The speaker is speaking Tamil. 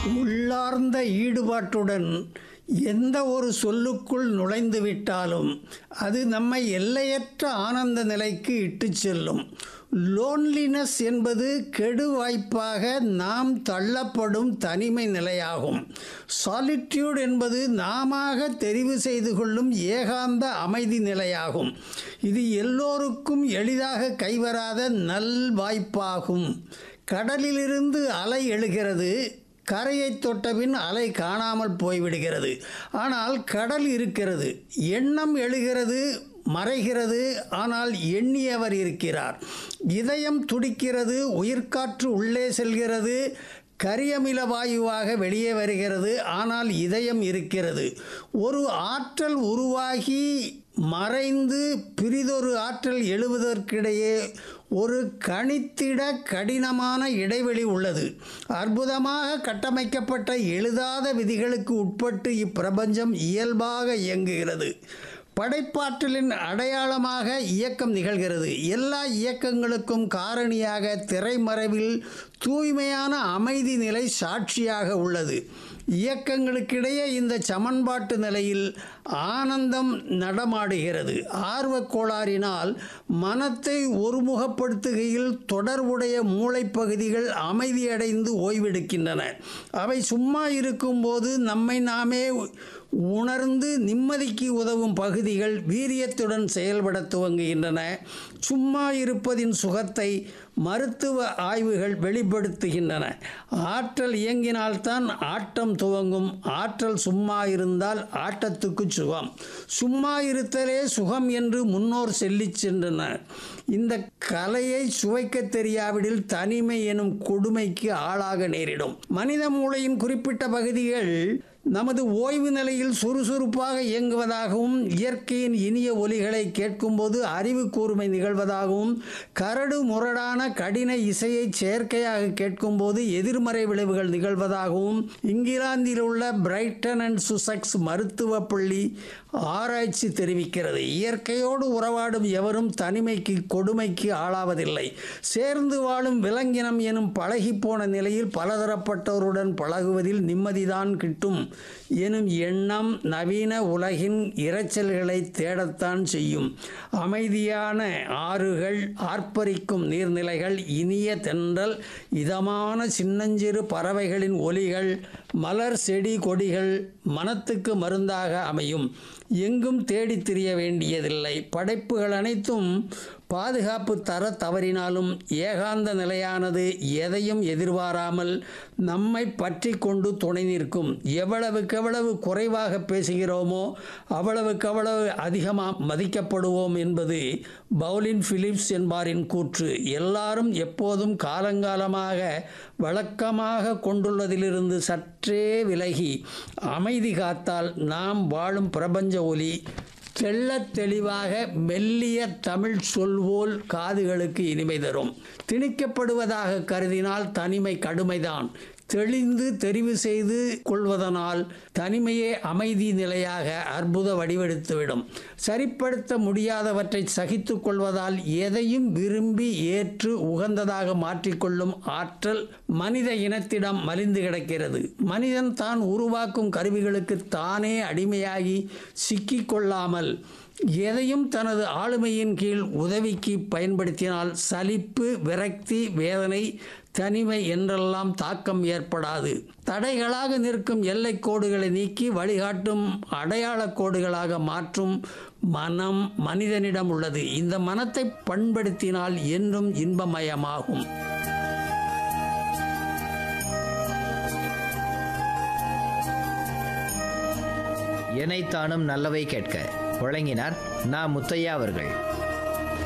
உள்ளார்ந்த ஈடுபாட்டுடன் எந்த ஒரு சொல்லுக்குள் நுழைந்து விட்டாலும் அது நம்மை எல்லையற்ற ஆனந்த நிலைக்கு இட்டுச் செல்லும் லோன்லினஸ் என்பது கெடு வாய்ப்பாக நாம் தள்ளப்படும் தனிமை நிலையாகும் சாலிட்யூட் என்பது நாமாக தெரிவு செய்து கொள்ளும் ஏகாந்த அமைதி நிலையாகும் இது எல்லோருக்கும் எளிதாக கைவராத நல் வாய்ப்பாகும் கடலிலிருந்து அலை எழுகிறது கரையை தொட்டபின் அலை காணாமல் போய்விடுகிறது ஆனால் கடல் இருக்கிறது எண்ணம் எழுகிறது மறைகிறது ஆனால் எண்ணியவர் இருக்கிறார் இதயம் துடிக்கிறது உயிர்காற்று உள்ளே செல்கிறது கரியமில வாயுவாக வெளியே வருகிறது ஆனால் இதயம் இருக்கிறது ஒரு ஆற்றல் உருவாகி மறைந்து பிரிதொரு ஆற்றல் எழுவதற்கிடையே ஒரு கணித்திட கடினமான இடைவெளி உள்ளது அற்புதமாக கட்டமைக்கப்பட்ட எழுதாத விதிகளுக்கு உட்பட்டு இப்பிரபஞ்சம் இயல்பாக இயங்குகிறது படைப்பாற்றலின் அடையாளமாக இயக்கம் நிகழ்கிறது எல்லா இயக்கங்களுக்கும் காரணியாக திரைமறைவில் தூய்மையான அமைதி நிலை சாட்சியாக உள்ளது இயக்கங்களுக்கிடையே இந்த சமன்பாட்டு நிலையில் ஆனந்தம் நடமாடுகிறது ஆர்வக் கோளாறினால் மனத்தை ஒருமுகப்படுத்துகையில் தொடர்புடைய மூளைப்பகுதிகள் அமைதியடைந்து ஓய்வெடுக்கின்றன அவை சும்மா இருக்கும்போது நம்மை நாமே உணர்ந்து நிம்மதிக்கு உதவும் பகுதிகள் வீரியத்துடன் செயல்பட துவங்குகின்றன சும்மா இருப்பதின் சுகத்தை மருத்துவ ஆய்வுகள் வெளிப்படுத்துகின்றன ஆற்றல் இயங்கினால்தான் ஆட்டம் துவங்கும் ஆற்றல் சும்மா இருந்தால் ஆட்டத்துக்கு சுகம் சும்மா இருத்தலே சுகம் என்று முன்னோர் சொல்லிச் சென்றனர் இந்த கலையை சுவைக்க தெரியாவிடில் தனிமை எனும் கொடுமைக்கு ஆளாக நேரிடும் மனித மூளையின் குறிப்பிட்ட பகுதிகள் நமது ஓய்வு நிலையில் சுறுசுறுப்பாக இயங்குவதாகவும் இயற்கையின் இனிய ஒலிகளை கேட்கும்போது அறிவு கூர்மை நிகழ்வதாகவும் கரடு முரடான கடின இசையை செயற்கையாக கேட்கும்போது எதிர்மறை விளைவுகள் நிகழ்வதாகவும் இங்கிலாந்தில் உள்ள பிரைட்டன் அண்ட் சுசக்ஸ் மருத்துவ பள்ளி ஆராய்ச்சி தெரிவிக்கிறது இயற்கையோடு உறவாடும் எவரும் தனிமைக்கு கொடுமைக்கு ஆளாவதில்லை சேர்ந்து வாழும் விலங்கினம் எனும் பழகிப்போன நிலையில் பலதரப்பட்டவருடன் பழகுவதில் நிம்மதிதான் கிட்டும் எனும் எண்ணம் நவீன உலகின் இரைச்சல்களை தேடத்தான் செய்யும் அமைதியான ஆறுகள் ஆர்ப்பரிக்கும் நீர்நிலைகள் இனிய தென்றல் இதமான சின்னஞ்சிறு பறவைகளின் ஒலிகள் மலர் செடி கொடிகள் மனத்துக்கு மருந்தாக அமையும் எங்கும் தேடித் திரிய வேண்டியதில்லை படைப்புகள் அனைத்தும் பாதுகாப்பு தர தவறினாலும் ஏகாந்த நிலையானது எதையும் எதிர்பாராமல் நம்மை பற்றி கொண்டு துணை நிற்கும் எவ்வளவுக்கெவ்வளவு குறைவாக பேசுகிறோமோ அவ்வளவுக்கவ்வளவு அதிகமாக மதிக்கப்படுவோம் என்பது பவுலின் பிலிப்ஸ் என்பாரின் கூற்று எல்லாரும் எப்போதும் காலங்காலமாக வழக்கமாக கொண்டுள்ளதிலிருந்து சற்றே விலகி அமைதி காத்தால் நாம் வாழும் பிரபஞ்ச ஒலி தெள்ளத் தெளிவாக மெல்லிய தமிழ் சொல்வோல் காதுகளுக்கு இனிமை தரும் திணிக்கப்படுவதாக கருதினால் தனிமை கடுமைதான் தெளிந்து தெரிவு செய்து கொள்வதனால் தனிமையே அமைதி நிலையாக அற்புத வடிவெடுத்துவிடும் சரிப்படுத்த முடியாதவற்றை சகித்து கொள்வதால் எதையும் விரும்பி ஏற்று உகந்ததாக மாற்றிக்கொள்ளும் ஆற்றல் மனித இனத்திடம் மலிந்து கிடக்கிறது மனிதன் தான் உருவாக்கும் கருவிகளுக்கு தானே அடிமையாகி சிக்கிக்கொள்ளாமல் எதையும் தனது ஆளுமையின் கீழ் உதவிக்கு பயன்படுத்தினால் சலிப்பு விரக்தி வேதனை தனிமை என்றெல்லாம் தாக்கம் ஏற்படாது தடைகளாக நிற்கும் எல்லை கோடுகளை நீக்கி வழிகாட்டும் அடையாள கோடுகளாக மாற்றும் மனம் மனிதனிடம் உள்ளது இந்த மனத்தை பண்படுத்தினால் என்றும் இன்பமயமாகும் எனைத்தானும் நல்லவை கேட்க வழங்கினார் நா முத்தையா அவர்கள்